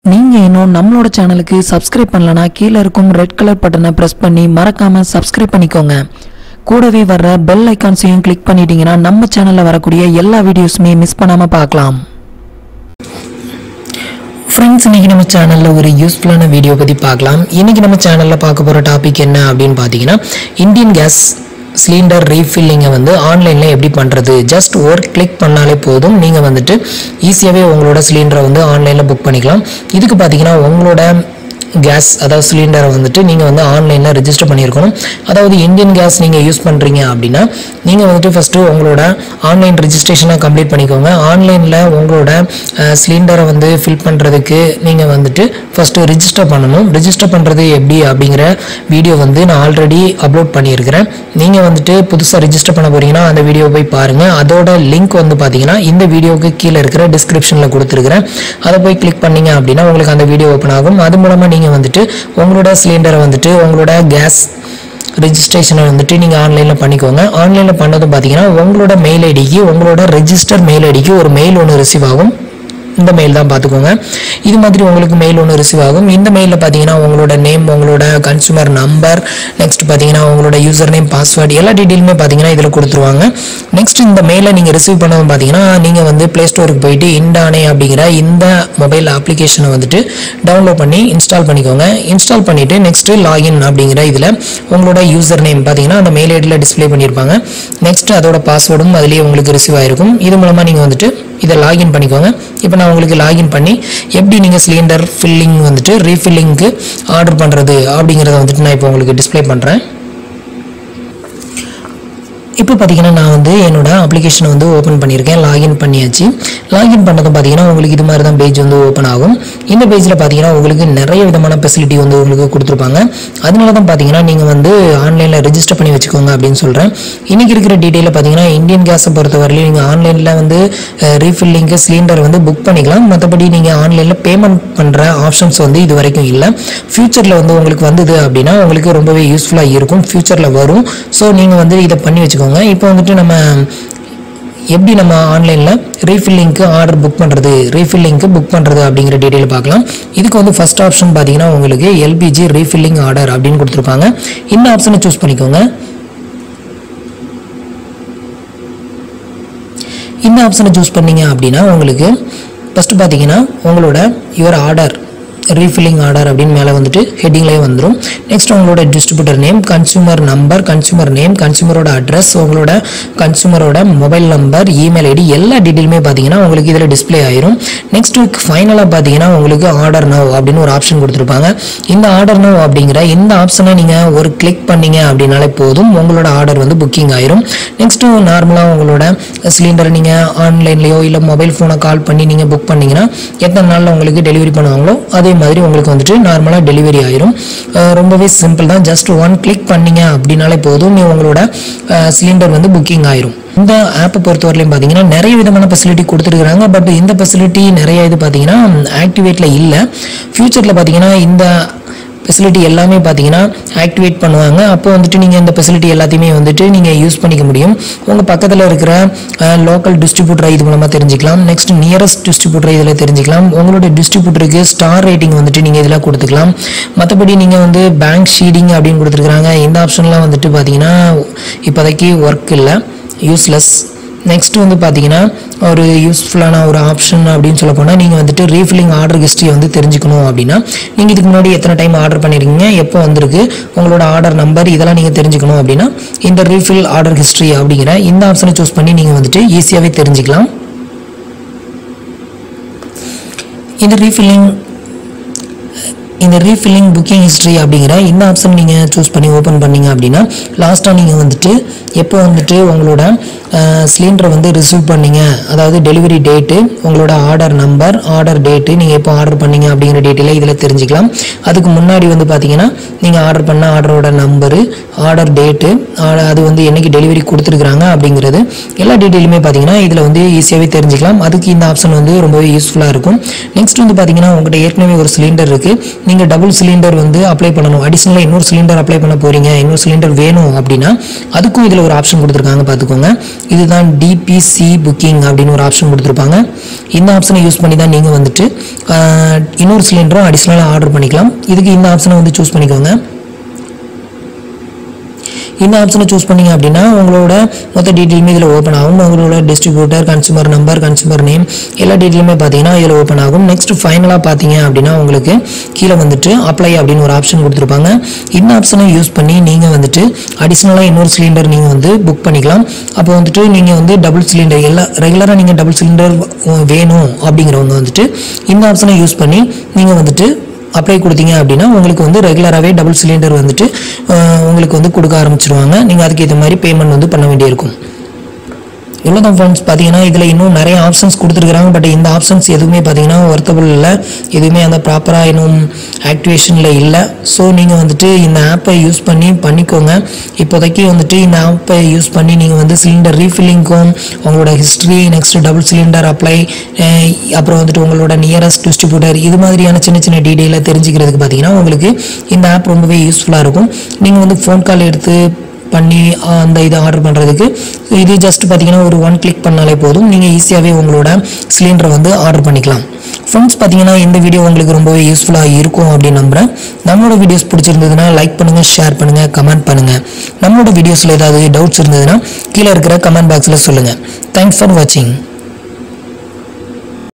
நீங்கள் இன்னும் நம்மளோட சேனலுக்கு சப்ஸ்கிரைப் பண்ணலனா கீழே இருக்கும் ரெட் கலர் பட்டனை ப்ரெஸ் பண்ணி மறக்காம சப்ஸ்கிரைப் பண்ணிக்கோங்க கூடவே வர்ற பெல் ஐக்கான்ஸையும் கிளிக் பண்ணிட்டீங்கன்னா நம்ம சேனலில் வரக்கூடிய எல்லா வீடியோஸுமே மிஸ் பண்ணாமல் பார்க்கலாம் ஃப்ரெண்ட்ஸ் இன்றைக்கி நம்ம சேனலில் ஒரு யூஸ்ஃபுல்லான வீடியோ பற்றி பார்க்கலாம் இன்றைக்கி நம்ம சேனலில் பார்க்க போகிற டாபிக் என்ன அப்படின்னு பார்த்தீங்கன்னா இந்தியன் கேஸ் சிலிண்டர் ரீஃபில்லிங்கை வந்து ஆன்லைனில் எப்படி பண்ணுறது ஜஸ்ட் ஒரு கிளிக் பண்ணாலே போதும் நீங்கள் வந்துட்டு ஈஸியாகவே உங்களோட சிலிண்டரை வந்து ஆன்லைனில் புக் பண்ணிக்கலாம் இதுக்கு பார்த்தீங்கன்னா உங்களோட கேஸ் அதாவது சிலிண்டரை வந்துட்டு நீங்கள் வந்து ஆன்லைனில் ரெஜிஸ்டர் பண்ணியிருக்கணும் அதாவது இந்தியன் கேஸ் நீங்கள் யூஸ் பண்ணுறீங்க அப்படின்னா நீங்கள் வந்துட்டு ஃபஸ்ட்டு உங்களோட ஆன்லைன் ரெஜிஸ்ட்ரேஷனை கம்ப்ளீட் பண்ணிக்கோங்க ஆன்லைனில் உங்களோட சிலிண்டரை வந்து ஃபில் பண்ணுறதுக்கு நீங்கள் வந்துட்டு ஃபஸ்ட்டு ரிஜிஸ்டர் பண்ணணும் ரிஜிஸ்டர் பண்ணுறது எப்படி அப்படிங்கிற வீடியோ வந்து நான் ஆல்ரெடி அப்லோட் பண்ணியிருக்கிறேன் நீங்கள் வந்துட்டு புதுசாக ரிஜிஸ்டர் பண்ண போகிறீங்கன்னா அந்த வீடியோ போய் பாருங்கள் அதோட லிங்க் வந்து பார்த்தீங்கன்னா இந்த வீடியோவுக்கு கீழே இருக்கிற டிஸ்கிரிப்ஷனில் கொடுத்துருக்கிறேன் அதை போய் கிளிக் பண்ணீங்க அப்படின்னா உங்களுக்கு அந்த வீடியோ ஓப்பன் ஆகும் அது மூலமாக நீங்கள் வந்துட்டு உங்களோட சிலிண்டரை வந்துட்டு உங்களோட கேஸ் ரெஜிஸ்ட்ரேஷனை வந்துட்டு நீங்கள் ஆன்லைனில் பண்ணிக்கோங்க ஆன்லைனில் பண்ணதும் பார்த்தீங்கன்னா உங்களோட மெயில் ஐடிக்கு உங்களோட ரெஜிஸ்டர் மெயில் ஐடிக்கு ஒரு மெயில் ஒன்று ரிசீவ் ஆகும் இந்த மெயில் தான் பார்த்துக்கோங்க இது மாதிரி உங்களுக்கு மெயில் ஒன்று ரிசீவ் ஆகும் இந்த மெயிலில் பார்த்தீங்கன்னா உங்களோட நேம் உங்களோட கன்சூமர் நம்பர் நெக்ஸ்ட் பார்த்தீங்கன்னா உங்களோட யூசர் நேம் பாஸ்வேர்டு எல்லா டீட்டெயிலுமே பார்த்தீங்கன்னா இதில் கொடுத்துருவாங்க நெக்ஸ்ட் இந்த மெயிலை நீங்கள் ரிசீவ் பண்ணவும் பார்த்தீங்கன்னா நீங்கள் வந்து ப்ளே ஸ்டோருக்கு போயிட்டு இண்டானே அப்படிங்கிற இந்த மொபைல் அப்ளிகேஷனை வந்துட்டு டவுன்லோட் பண்ணி இன்ஸ்டால் பண்ணிக்கோங்க இன்ஸ்டால் பண்ணிவிட்டு நெக்ஸ்ட்டு லாகின் அப்படிங்கிற இதில் உங்களோட யூசர் நேம் பார்த்தீங்கன்னா அந்த மெயில் ஐடியில் டிஸ்ப்ளே பண்ணியிருப்பாங்க நெக்ஸ்ட் அதோட பாஸ்வேர்டும் அதிலேயே உங்களுக்கு ரிசீவ் ஆயிருக்கும் இது மூலமாக நீங்கள் வந்துட்டு இதை லாகின் பண்ணிக்கோங்க இப்போ நான் உங்களுக்கு லாகின் பண்ணி எப்படி நீங்கள் சிலிண்டர் ஃபில்லிங் வந்துட்டு ரீஃபில்லிங்க்கு ஆர்டர் பண்ணுறது அப்படிங்கிறத வந்துட்டு நான் இப்போ உங்களுக்கு டிஸ்ப்ளே பண்ணுறேன் இப்போ பார்த்தீங்கன்னா நான் வந்து என்னோட அப்ளிகேஷனை வந்து ஓப்பன் பண்ணியிருக்கேன் லாகின் பண்ணியாச்சு லாகின் பண்ணதும் பார்த்தீங்கன்னா உங்களுக்கு இது மாதிரி தான் பேஜ் வந்து ஓப்பன் ஆகும் இந்த பேஜில் பார்த்தீங்கன்னா உங்களுக்கு நிறைய விதமான ஃபெசிலிட்டி வந்து உங்களுக்கு கொடுத்துருப்பாங்க அதனால தான் பார்த்தீங்கன்னா நீங்கள் வந்து ஆன்லைனில் ரெஜிஸ்டர் பண்ணி வச்சுக்கோங்க அப்படின்னு சொல்கிறேன் இன்றைக்கி இருக்கிற டீட்டெயிலில் பார்த்தீங்கன்னா இந்தியன் கேஸை பொறுத்தவரையிலும் நீங்கள் ஆன்லைனில் வந்து ரீஃபில்லிங்க்கு சிலிண்டர் வந்து புக் பண்ணிக்கலாம் மற்றபடி நீங்கள் ஆன்லைனில் பேமெண்ட் பண்ணுற ஆப்ஷன்ஸ் வந்து இது வரைக்கும் இல்லை ஃப்யூச்சரில் வந்து உங்களுக்கு வந்தது அப்படின்னா உங்களுக்கு ரொம்பவே யூஸ்ஃபுல்லாக இருக்கும் ஃப்யூச்சரில் வரும் ஸோ நீங்கள் வந்து இதை பண்ணி வச்சுக்கோங்க இப்போ வந்துட்டு நம்ம எப்படி நம்ம ஆன்லைனில் ரீஃபில்லிங்க்கு ஆர்டர் புக் பண்ணுறது ரீஃபில்லிங்க்கு புக் பண்ணுறது அப்படிங்கிற டீட்டெயில் பார்க்கலாம் இதுக்கு வந்து ஃபஸ்ட் ஆப்ஷன் பார்த்தீங்கன்னா உங்களுக்கு எல்பிஜி ரீஃபில்லிங் ஆர்டர் அப்படின்னு கொடுத்துருப்பாங்க இந்த ஆப்ஷனை சூஸ் பண்ணிக்கோங்க இந்த ஆப்ஷனை சூஸ் பண்ணீங்க அப்படின்னா உங்களுக்கு ஃபஸ்ட்டு பார்த்தீங்கன்னா உங்களோட யுவர் ஆர்டர் ரீஃபில்லிங் ஆர்டர் அப்படின்னு மேலே வந்துட்டு ஹெட்டிங்லேயே வந்துடும் நெக்ஸ்ட் உங்களோட distributor name consumer number consumer name கன்சூமரோட அட்ரஸ் உங்களோட கன்சூமரோட மொபைல் நம்பர் இமெயில் ஐடி எல்லா டீட்டெயிலுமே பார்த்தீங்கன்னா உங்களுக்கு இதில் டிஸ்ப்ளே ஆயிரும் நெக்ஸ்ட் ஃபைனலாக பார்த்தீங்கன்னா உங்களுக்கு ஆர்டர் நவ் அப்படின்னு ஒரு ஆப்ஷன் கொடுத்துருப்பாங்க இந்த ஆர்டர் நவ் அப்படிங்கிற இந்த ஆப்ஷனை நீங்கள் ஒரு கிளிக் பண்ணீங்க அப்படின்னாலே போதும் உங்களோட ஆர்டர் வந்து புக்கிங் ஆயிரும் நெக்ஸ்ட்டு நார்மலாக உங்களோட சிலிண்டரை நீங்கள் ஆன்லைன்லேயோ இல்லை மொபைல் ஃபோனை கால் பண்ணி நீங்கள் புக் பண்ணீங்கன்னா எத்தனை நாளில் உங்களுக்கு டெலிவரி பண்ணுவாங்களோ அதே மாதிரி உங்களுக்கு வந்துட்டு நார்மலாக டெலிவரி ஆயிரும் அஹ் ரொம்பவே சிம்பிள் தான் ஜஸ்ட் ஒன் கிளிக் பண்ணீங்க அப்படின்னாலே போதும் நீ உங்களோட சிலிண்டர் வந்து புக்கிங் ஆயிரும் இந்த ஆப்பை பொறுத்தவரையிலும் பார்த்தீங்கன்னா நிறைய விதமான ஃபெசிலிட்டி கொடுத்துருக்குறாங்க பட் இந்த ஃபெசிலிட்டி நிறைய இது பார்த்தீங்கன்னா ஆக்டிவேட்டில் இல்லை ஃப்யூச்சரில் பார்த்தீங்கன்னா இந்த ஃபெசிலிட்டி எல்லாமே பார்த்தீங்கன்னா ஆக்டிவேட் பண்ணுவாங்க அப்போ வந்துட்டு நீங்கள் இந்த ஃபெசிலிட்டி எல்லாத்தையுமே வந்துட்டு நீங்கள் யூஸ் பண்ணிக்க முடியும் உங்கள் பக்கத்தில் இருக்கிற லோக்கல் டிஸ்ட்ரிபியூட்டரை இது மூலமாக தெரிஞ்சுக்கலாம் நெக்ஸ்ட் நியரஸ்ட் டிஸ்ட்ரிபியூட்டரை இதில் தெரிஞ்சுக்கலாம் உங்களோட டிஸ்ட்ரிபியூட்டருக்கு ஸ்டார் ரேட்டிங் வந்துட்டு நீங்கள் இதில் கொடுத்துக்கலாம் மற்றபடி நீங்கள் வந்து பேங்க் ஷீடிங் அப்படின்னு கொடுத்துருக்குறாங்க இந்த ஆப்ஷன்லாம் வந்துட்டு பார்த்தீங்கன்னா இப்போதைக்கு ஒர்க் இல்லை யூஸ்லெஸ் நெக்ஸ்ட் வந்து பார்த்தீங்கன்னா ஒரு யூஸ்ஃபுல்லான ஒரு ஆப்ஷன் அப்படின்னு சொல்ல போனால் நீங்கள் வந்துட்டு ரீஃபில்லிங் ஆர்டர் ஹிஸ்ட்ரியை வந்து தெரிஞ்சுக்கணும் அப்படின்னா நீங்கள் இதுக்கு முன்னாடி எத்தனை டைம் ஆர்டர் பண்ணியிருக்கீங்க எப்போ வந்திருக்கு உங்களோட ஆர்டர் நம்பர் இதெல்லாம் நீங்கள் தெரிஞ்சுக்கணும் அப்படின்னா இந்த ரீஃபில் ஆர்டர் ஹிஸ்ட்ரி அப்படிங்கிற இந்த ஆப்ஷனை சூஸ் பண்ணி நீங்கள் வந்துட்டு ஈஸியாகவே தெரிஞ்சுக்கலாம் இந்த ரீஃபில்லிங் இந்த ரீஃபில்லிங் புக்கிங் ஹிஸ்ட்ரி அப்படிங்கிற இந்த ஆப்ஷன் நீங்கள் சூஸ் பண்ணி ஓப்பன் பண்ணீங்க அப்படின்னா லாஸ்ட்டாக நீங்கள் வந்துட்டு எப்போ வந்துட்டு உங்களோட சிலிண்டரை வந்து ரிசீவ் பண்ணீங்க அதாவது டெலிவரி டேட்டு உங்களோட ஆர்டர் நம்பர் ஆர்டர் டேட்டு நீங்கள் எப்போ ஆர்டர் பண்ணீங்க அப்படிங்கிற டீட்டெயிலை இதில் தெரிஞ்சுக்கலாம் அதுக்கு முன்னாடி வந்து பார்த்தீங்கன்னா நீங்கள் ஆர்டர் பண்ண ஆர்டரோட நம்பரு ஆர்டர் டேட்டு அது வந்து என்னைக்கு டெலிவரி கொடுத்துருக்குறாங்க அப்படிங்கிறது எல்லா டீட்டெயிலுமே பார்த்தீங்கன்னா இதில் வந்து ஈஸியாகவே தெரிஞ்சுக்கலாம் அதுக்கு இந்த ஆப்ஷன் வந்து ரொம்பவே யூஸ்ஃபுல்லாக இருக்கும் நெக்ஸ்ட் வந்து பார்த்தீங்கன்னா உங்கள்கிட்ட ஏற்கனவே ஒரு சிலிண்டர் இருக்குது நீங்கள் டபுள் சிலிண்டர் வந்து அப்ளை பண்ணணும் அடிஷ்னலாக இன்னொரு சிலிண்டர் அப்ளை பண்ண போகிறீங்க இன்னொரு சிலிண்டர் வேணும் அப்படின்னா அதுக்கும் இதில் ஒரு ஆப்ஷன் கொடுத்துருக்காங்க பார்த்துக்கோங்க இதுதான் டிபிசி புக்கிங் அப்படின்னு ஒரு ஆப்ஷன் கொடுத்துருப்பாங்க இந்த ஆப்ஷனை யூஸ் பண்ணி தான் நீங்கள் வந்துட்டு ஆஹ், இன்னொரு சிலிண்டரும் அடிஷ்னலாக ஆர்டர் பண்ணிக்கலாம் இதுக்கு இந்த ஆப்ஷனை வந்து சூஸ் பண்ணிக்கோங்க இந்த ஆப்ஷனை சூஸ் பண்ணீங்க அப்படின்னா உங்களோட மொத்த டீட்டெயிலுமே இதில் ஓப்பன் ஆகும் உங்களோட distributor consumer number consumer name எல்லா டீட்டெயிலுமே பார்த்தீங்கன்னா இதில் ஓப்பன் ஆகும் நெக்ஸ்ட் ஃபைனலாக பார்த்தீங்க அப்படின்னா உங்களுக்கு கீழே வந்துட்டு அப்ளை அப்படின்னு ஒரு ஆப்ஷன் கொடுத்துருப்பாங்க இந்த ஆப்ஷனை யூஸ் பண்ணி நீங்கள் வந்துட்டு அடிஷ்னலாக இன்னொரு சிலிண்டர் நீங்கள் வந்து புக் பண்ணிக்கலாம் அப்போ வந்துட்டு நீங்கள் வந்து டபுள் சிலிண்டர் எல்லா ரெகுலராக நீங்கள் டபுள் சிலிண்டர் வேணும் அப்படிங்கிறவங்க வந்துட்டு இந்த ஆப்ஷனை யூஸ் பண்ணி நீங்கள் வந்துட்டு அப்ளை கொடுத்தீங்க அப்படின்னா உங்களுக்கு வந்து ரெகுலராகவே டபுள் சிலிண்டர் வந்துட்டு அஹ், உங்களுக்கு வந்து கொடுக்க ஆரம்பிச்சிருவாங்க நீங்கள் அதுக்கு ஏற்ற மாதிரி பேமெண்ட் வந்து பண்ண வேண்டியிருக்கும் இவ்வளோதான் ஃப்ரெண்ட்ஸ் பார்த்தீங்கன்னா இதில் இன்னும் நிறைய ஆப்ஷன்ஸ் கொடுத்துருக்குறாங்க பட் இந்த ஆப்ஷன்ஸ் எதுவுமே பார்த்தீங்கன்னா ஒர்த்தபிள் இல்லை எதுவுமே அந்த ப்ராப்பராக இன்னும் ஆக்டிவேஷனில் இல்லை ஸோ நீங்கள் வந்துட்டு இந்த ஆப்பை யூஸ் பண்ணி பண்ணிக்கோங்க இப்போதைக்கு வந்துட்டு இந்த ஆப்பை யூஸ் பண்ணி நீங்கள் வந்து சிலிண்டர் ரீஃபில்லிங்க்கும் உங்களோட history next double cylinder apply அப்புறம் வந்துட்டு உங்களோட நியரஸ்ட் டிஸ்ட்ரிபியூட்டர் இது மாதிரியான சின்ன சின்ன டீட்டெயிலை தெரிஞ்சுக்கிறதுக்கு பார்த்தீங்கன்னா உங்களுக்கு இந்த ஆப் ரொம்பவே யூஸ்ஃபுல்லாக இருக்கும் நீங்கள் வந்து ஃபோன் கால் எடுத்து பண்ணி ஆஹ், அந்த இதை ஆர்டர் பண்ணுறதுக்கு இது ஜஸ்ட் பார்த்தீங்கன்னா ஒரு ஒன் கிளிக் பண்ணாலே போதும் நீங்கள் ஈஸியாகவே உங்களோட சிலிண்டரை வந்து ஆர்டர் பண்ணிக்கலாம் ஃப்ரெண்ட்ஸ் பார்த்தீங்கன்னா இந்த வீடியோ உங்களுக்கு ரொம்பவே யூஸ்ஃபுல்லாக இருக்கும் அப்படின்னு நம்புகிறேன் நம்மளோட வீடியோஸ் பிடிச்சிருந்ததுன்னா லைக் பண்ணுங்கள் ஷேர் பண்ணுங்கள் கமெண்ட் பண்ணுங்கள் நம்மளோட வீடியோஸில் ஏதாவது டவுட்ஸ் இருந்ததுன்னா கீழே இருக்கிற கமெண்ட் பாக்ஸில் சொல்லுங்கள் தேங்க்ஸ் ஃபார் வாட்சிங்